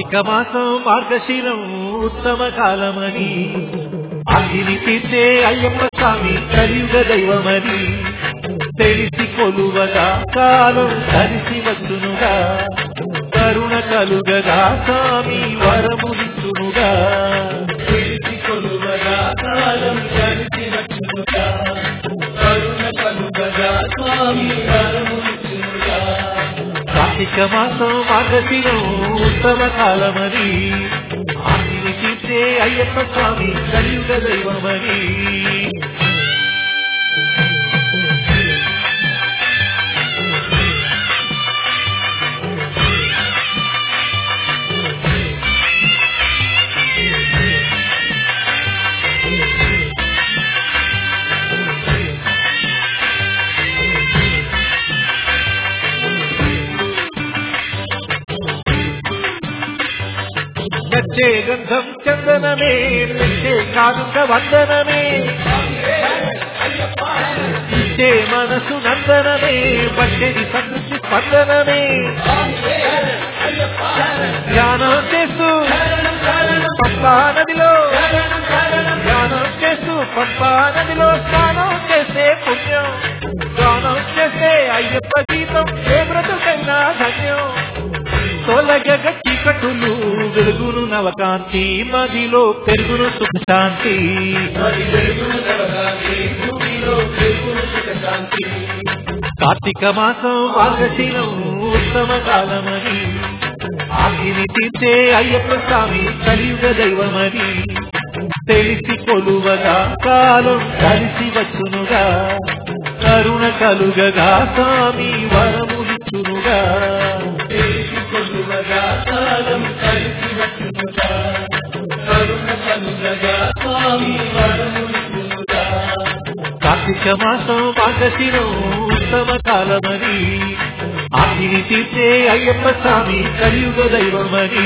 కార్తీక మాసం మార్గశిరం ఉత్తమ కాలమని అగ్ని తీర్చే అయ్యప్ప స్వామి కలియుగ దైవమని తెలిసి కొలువగా కాలం కలిసి వచ్చునుగా కరుణ కలుగగా స్వామి వరమునిచ్చునుగా తెలిసి కొలువగా కాలం కలిసి వచ్చునుగా కరుణ కలుగగా స్వామి వరమునిచ్చునుగా కార్తీక మాసం మార్గశిరం ఉత్తమ కాలమని ఆశని తీర్చే అయ్యప్ప స్వామి కలియుగ దైవమని వచ్చే గంధం చందనమే మెచ్చే కానుక వందనమే ఇచ్చే మనసు నందనమే పట్టెది సంతృప్తి స్పందనమే ధ్యానం చేస్తూ పంపా నదిలో ధ్యానం చేస్తూ పంపా నదిలో స్నానం చేసే పుణ్యం స్నానం చేసే అయ్యప్ప గీతం ఏ బ్రతుకైనా ధన్యం తొలగగ చీకటులు వెలుగును నవకాంతి మదిలో పెరుగును సుఖశాంతి కార్తీక మాసం మార్గశీలం ఉత్తమ కాలమని ఆగిని తీర్చే అయ్యప్ప స్వామి కలియుగ దైవమని తెలిసి కొలువగా కాలం కలిసి వచ్చునుగా కరుణ కలుగగా స్వామి వరమునిచ్చునుగా తెలిసి కొలువగా కాలం కలిసి వచ్చునుగా కరుణ కలుగగా స్వామి వరమునిచ్చునుగా కార్తీక మాసం మార్గశిరం ఉత్తమ కాలమని ఆగిని తీర్చే అయ్యప్ప స్వామి కలియుగ దైవమని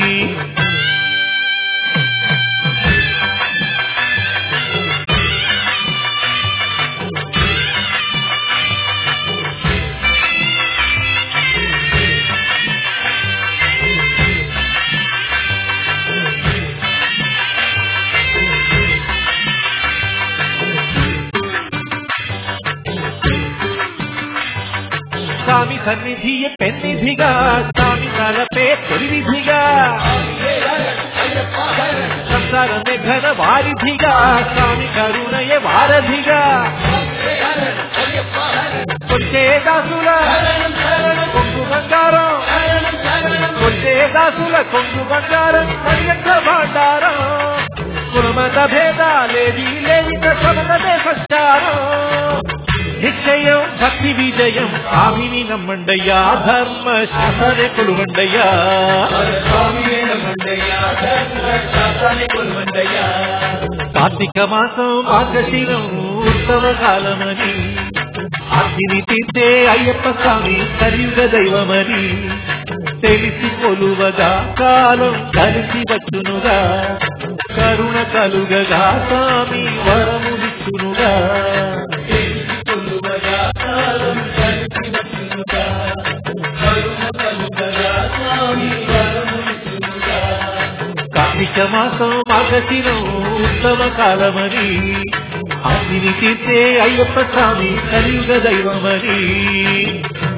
స్వామి సన్నిధియ పెన్నిధిగా స్వామి తలపే తొలివిధిగా సంసారమే ఘన వారిధిగా స్వామి కరుణయ వారధిగా వచ్చే దాసుల కొంగు బంగారం వచ్చే దాసుల కొంగు బంగారం మర్యంగా భాండారం కులమత భేదాలేది లేనిత సమతమే సంచారం నిశ్చయం భక్తి విజయం స్వామిని నమ్మండయ్యా ధర్మ శాసనే కొలువండయ్యా కార్తీక మాసం మార్గశిరం ఉత్తమ కాలమని అగ్ని తీర్చే అయ్యప్ప స్వామి కలియుగ దైవమని తెలిసి కొలువగా కాలం కలిసి వచ్చునుగా కరుణ కలుగగా స్వామి వరమునిచ్చునుగా తెలిసి కొలువగా కాలం కలిసి వచ్చునుగా కరుణ కలుగగా స్వామి వరమునిచ్చునుగా కార్తీక మాసం మార్గశిరం ఉత్తమ కాలమని అగ్ని తీర్చే అయ్యప్ప స్వామి కలియుగ దైవమని